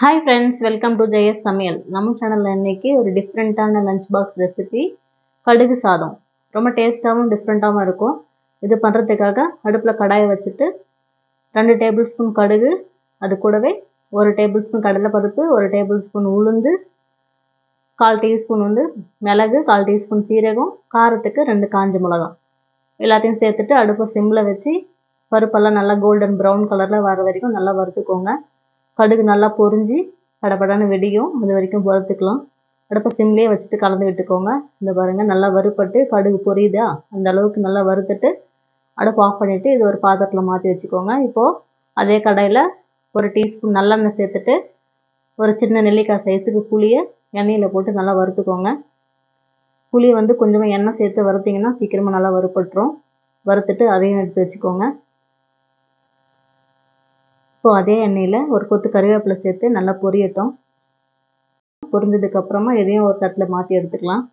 hi friends welcome to ஜெயஸ் சமையல் நம்ம சேனலில் இன்னைக்கு ஒரு டிஃப்ரெண்ட்டான லஞ்ச் பாக்ஸ் ரெசிபி கடுகு சாதம் ரொம்ப டேஸ்ட்டாகவும் டிஃப்ரெண்ட்டாகவும் இருக்கும் இது பண்ணுறதுக்காக அடுப்பில் கடாயை வச்சுட்டு ரெண்டு டேபிள் ஸ்பூன் கடுகு அது கூடவே ஒரு டேபிள் ஸ்பூன் கடலைப்பருப்பு ஒரு டேபிள் ஸ்பூன் உளுந்து கால் டீஸ்பூன் வந்து மிளகு கால் டீஸ்பூன் சீரகம் காரத்துக்கு ரெண்டு காஞ்ச மிளகாய் எல்லாத்தையும் சேர்த்துட்டு அடுப்பை சிம்மில் வச்சு பருப்பெல்லாம் நல்லா கோல்டன் ப்ரௌன் கலரில் வர வரைக்கும் நல்லா வறுத்துக்கோங்க கடுகு நல்லா பொரிஞ்சு படபடன்னு வெடியும் அது வரைக்கும் வறுத்துக்கலாம் அடுப்பை சிம்லேயே வச்சுட்டு கலந்து விட்டுக்கோங்க இந்த பாருங்கள் நல்லா வறுப்பட்டு கடுகு பொரியுதா அந்த அளவுக்கு நல்லா வறுத்துட்டு அடுப்பு ஆஃப் பண்ணிவிட்டு இது ஒரு பாத்திரத்தில் மாற்றி வச்சுக்கோங்க இப்போது அதே கடாயில் ஒரு டீஸ்பூன் நல்லெண்ணெய் சேர்த்துட்டு ஒரு சின்ன நெல்லிக்காய் சைஸுக்கு புளியை எண்ணெயில் போட்டு நல்லா வறுத்துக்கோங்க புளி வந்து கொஞ்சமாக எண்ணெய் சேர்த்து வறுத்திங்கன்னா சீக்கிரமாக நல்லா வறுப்பட்டுரும் வறுத்துட்டு அதையும் எடுத்து வச்சுக்கோங்க இப்போ அதே எண்ணெயில் ஒரு கொத்து கருவேப்பிலை சேர்த்து நல்லா பொரியட்டும் பொரிஞ்சதுக்கப்புறமா இதையும் ஒரு தட்டில் மாற்றி எடுத்துக்கலாம்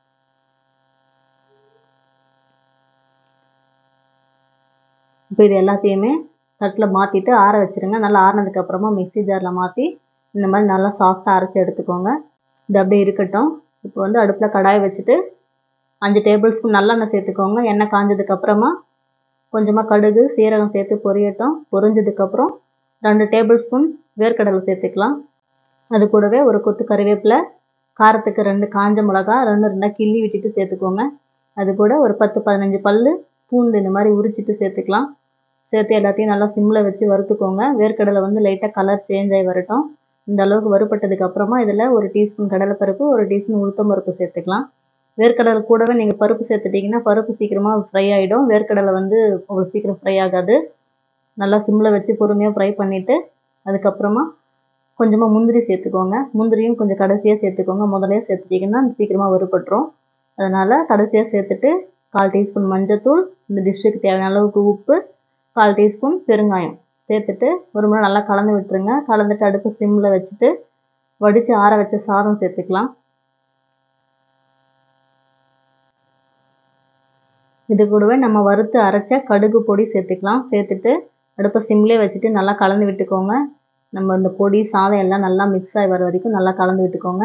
இப்போ இது எல்லாத்தையுமே தட்டில் மாற்றிட்டு ஆற வச்சுருங்க நல்லா ஆறினதுக்கப்புறமா மிக்ஸி ஜாரில் மாற்றி இந்த மாதிரி நல்லா சாஃப்டாக அரைச்சி எடுத்துக்கோங்க இது அப்படியே இருக்கட்டும் இப்போ வந்து அடுப்பில் கடாயை வச்சுட்டு அஞ்சு டேபிள் ஸ்பூன் நல்லெண்ணெய் சேர்த்துக்கோங்க எண்ணெய் காஞ்சதுக்கப்புறமா கொஞ்சமாக கடுகு சீரகம் சேர்த்து பொரியட்டும் பொரிஞ்சதுக்கப்புறம் ரெண்டு டேபிள் ஸ்பூன் வேர்க்கடலை சேர்த்துக்கலாம் அது கூடவே ஒரு கொத்து கறிவேப்பிலை காரத்துக்கு ரெண்டு காஞ்ச மிளகா ரெண்டு ரெண்டாக கிள்ளி விட்டுட்டு சேர்த்துக்கோங்க அது கூட ஒரு பத்து பதினஞ்சு பல் பூண்டு இந்த மாதிரி உரிச்சிட்டு சேர்த்துக்கலாம் சேர்த்து எல்லாத்தையும் நல்லா சிம்மில் வச்சு வறுத்துக்கோங்க வேர்க்கடலை வந்து லைட்டாக கலர் சேஞ்ச் ஆகி வரட்டும் இந்த அளவுக்கு வறுப்பட்டதுக்கு அப்புறமா இதில் ஒரு டீஸ்பூன் கடலைப்பருப்பு ஒரு டீஸ்பூன் உளுத்தம் பருப்பு சேர்த்துக்கலாம் வேர்க்கடலை கூடவே நீங்கள் பருப்பு சேர்த்துட்டிங்கன்னா பருப்பு சீக்கிரமாக ஃப்ரை ஆகிடும் வேர்க்கடலை வந்து உங்களுக்கு சீக்கிரம் ஃப்ரை ஆகாது நல்லா சிம்மில் வச்சு பொறுமையாக ஃப்ரை பண்ணிவிட்டு அதுக்கப்புறமா கொஞ்சமாக முந்திரி சேர்த்துக்கோங்க முந்திரியும் கொஞ்சம் கடைசியாக சேர்த்துக்கோங்க முதலே சேர்த்துட்டிங்கன்னா சீக்கிரமாக வறுபட்டுரும் அதனால் கடைசியாக சேர்த்துட்டு கால் டீஸ்பூன் மஞ்சத்தூள் இந்த டிஷ்ஷுக்கு தேவையான அளவுக்கு உப்பு கால் டீஸ்பூன் பெருங்காயம் சேர்த்துட்டு ஒரு முறை நல்லா கலந்து விட்டுருங்க கலந்துட்டு அடுப்பு சிம்மில் வச்சுட்டு வடித்து ஆற வச்ச சாதம் சேர்த்துக்கலாம் இது கூடவே நம்ம வறுத்து அரைச்ச கடுகு பொடி சேர்த்துக்கலாம் சேர்த்துட்டு அடுப்பை சிம்லேயே வச்சுட்டு நல்லா கலந்து விட்டுக்கோங்க நம்ம இந்த பொடி சாதம் எல்லாம் நல்லா மிக்ஸ் ஆகி வர வரைக்கும் நல்லா கலந்து விட்டுக்கோங்க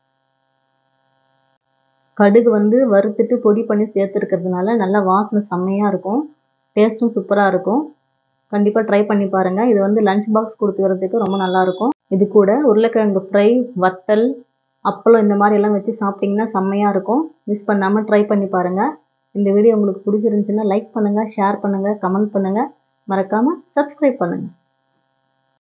கடுகு வந்து வறுத்துட்டு பொடி பண்ணி சேர்த்துருக்கிறதுனால நல்லா வாசனை செம்மையாக இருக்கும் டேஸ்ட்டும் சூப்பராக இருக்கும் கண்டிப்பாக ட்ரை பண்ணி பாருங்கள் இது வந்து லஞ்ச் பாக்ஸ் கொடுத்து வரதுக்கு ரொம்ப நல்லாயிருக்கும் இது கூட உருளைக்கிழங்கு ஃப்ரை வத்தல் அப்பளம் இந்த மாதிரி எல்லாம் வச்சு சாப்பிட்டிங்கன்னா செம்மையாக இருக்கும் மிஸ் பண்ணாமல் ட்ரை பண்ணி பாருங்கள் இந்த வீடியோ உங்களுக்கு பிடிச்சிருந்துச்சுன்னா லைக் பண்ணுங்கள் ஷேர் பண்ணுங்கள் கமெண்ட் பண்ணுங்கள் மறக்காமல் சப்ஸ்கிரைப் பண்ணுங்கள்